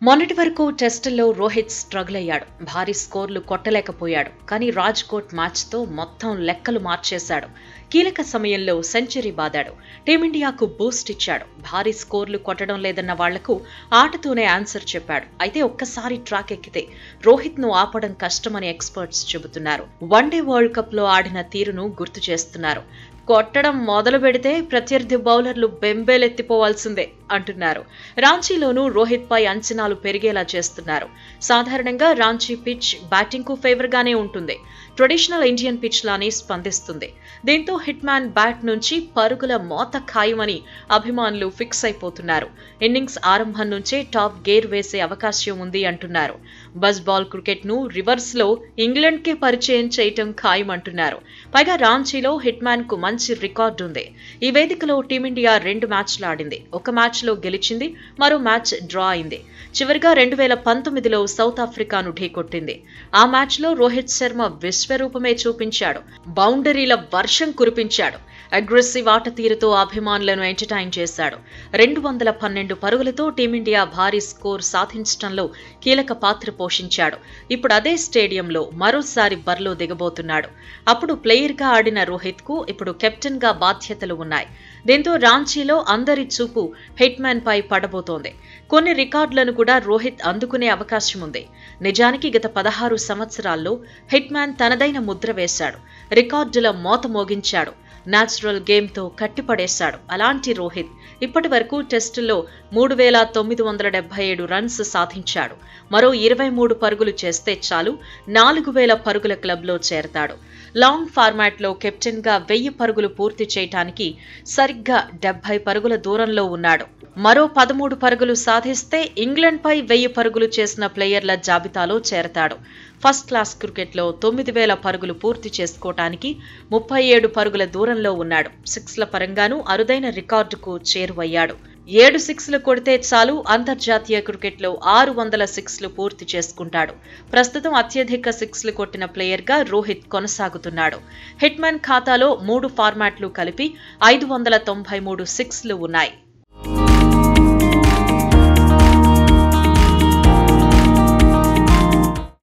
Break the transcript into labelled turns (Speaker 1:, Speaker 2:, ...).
Speaker 1: మొన్నటి వరకు టెస్టుల్లో రోహిత్ స్ట్రగుల్ అయ్యాడు భారీ స్కోర్లు కొట్టలేకపోయాడు కానీ రాజ్కోట్ మ్యాచ్తో మొత్తం లెక్కలు మార్చేశాడు కీలక సమయంలో సెంచరీ బాదాడు టీమిండియాకు బూస్ట్ ఇచ్చాడు భారీ స్కోర్లు కొట్టడం లేదన్న వాళ్లకు ఆటతోనే ఆన్సర్ చెప్పాడు అయితే ఒక్కసారి ట్రాక్ ఎక్కితే రోహిత్ ను ఆపడం కష్టమని ఎక్స్పర్ట్స్ చెబుతున్నారు వన్డే వరల్డ్ కప్ లో ఆడిన తీరును గుర్తు చేస్తున్నారు కొట్టడం మొదలు పెడితే ప్రత్యర్థి బౌలర్లు బెంబేలెత్తిపోవాల్సిందే అంటున్నారు రాంచీలోనూ రోహిత్ పై అంచనాలు పెరిగేలా చేస్తున్నారు సాధారణంగా రాంచీ పిచ్ బ్యాటింగ్ కు ఫేవర్ గానే ఉంటుంది ట్రెడిషనల్ ఇండియన్ పిచ్ లానే స్పందిస్తుంది దీంతో హిట్ మ్యాన్ బ్యాట్ నుంచి పరుగుల మోత ఖాయమని అభిమానులు ఫిక్స్ అయిపోతున్నారు ఇన్నింగ్స్ ఆరంభం నుంచే టాప్ గేర్ వేసే అవకాశం ఉంది అంటున్నారు బస్ బాల్ క్రికెట్ ను రివర్స్ లో ఇంగ్లాండ్ కే పరిచయం చేయటం ఖాయమంటున్నారు పైగా రాంచీలో హిట్ మ్యాన్ కు మంచి రికార్డు ఉంది ఈ వేదికలో టీమిండియా రెండు మ్యాచ్లు ఆడింది ఒక మ్యాచ్ లో గెలిచింది మరో మ్యాచ్ డ్రా అయింది చివరిగా రెండు వేల పంతొమ్మిదిలో సౌత్ ఆఫ్రికాను ఢీకొట్టింది ఆ మ్యాచ్ లో రోహిత్ శర్మ విశ్వరూపమే చూపించాడు బౌండరీల వర్షం కురిపించాడు అగ్రెసివ్ ఆట తీరుతో అభిమానులను ఎంటర్టైన్ చేశాడు రెండు వందల పన్నెండు పరుగులతో టీమిండియా భారీ స్కోర్ సాధించడంలో కీలక పాత్ర పోషించాడు ఇప్పుడు అదే స్టేడియంలో మరోసారి బరిలో దిగబోతున్నాడు అప్పుడు ప్లేయర్గా ఆడిన రోహిత్ కు ఇప్పుడు కెప్టెన్ గా బాధ్యతలు ఉన్నాయి దీంతో రాంచీలో అందరి చూపు హిట్మ్యాన్ పై పడబోతోంది కొన్ని రికార్డులను కూడా రోహిత్ అందుకునే అవకాశం ఉంది నిజానికి గత పదహారు సంవత్సరాల్లో హిట్మ్యాన్ తనదైన ముద్ర వేశాడు రికార్డుల మోత మోగించాడు న్యాచురల్ గేమ్తో కట్టిపడేశాడు అలాంటి రోహిత్ ఇప్పటి వరకు టెస్టుల్లో మూడు వేల తొమ్మిది వందల డెబ్బై ఏడు రన్స్ సాధించాడు మరో ఇరవై మూడు పరుగులు చేస్తే చాలు నాలుగు వేల పరుగుల క్లబ్లో చేరతాడు లాంగ్ ఫార్మాట్లో కెప్టెన్గా వెయ్యి పరుగులు పూర్తి చేయటానికి సరిగ్గా డెబ్బై పరుగుల దూరంలో ఉన్నాడు మరో పదమూడు పరుగులు సాధిస్తే ఇంగ్లాండ్పై వెయ్యి పరుగులు చేసిన ప్లేయర్ల జాబితాలో చేరతాడు ఫస్ట్ క్లాస్ క్రికెట్లో తొమ్మిది వేల పరుగులు పూర్తి చేసుకోవటానికి ముప్పై ఏడు పరుగుల దూరంలో ఉన్నాడు సిక్స్ల పరంగానూ అరుదైన రికార్డుకు చేరువయ్యాడు ఏడు సిక్స్లు కొడితే చాలు అంతర్జాతీయ క్రికెట్లో ఆరు వందల సిక్స్లు పూర్తి చేసుకుంటాడు ప్రస్తుతం అత్యధిక సిక్స్లు కొట్టిన ప్లేయర్గా రోహిత్ కొనసాగుతున్నాడు హిట్మెన్ ఖాతాలో మూడు ఫార్మాట్లు కలిపి ఐదు వందల తొంభై మూడు సిక్స్లు ఉన్నాయి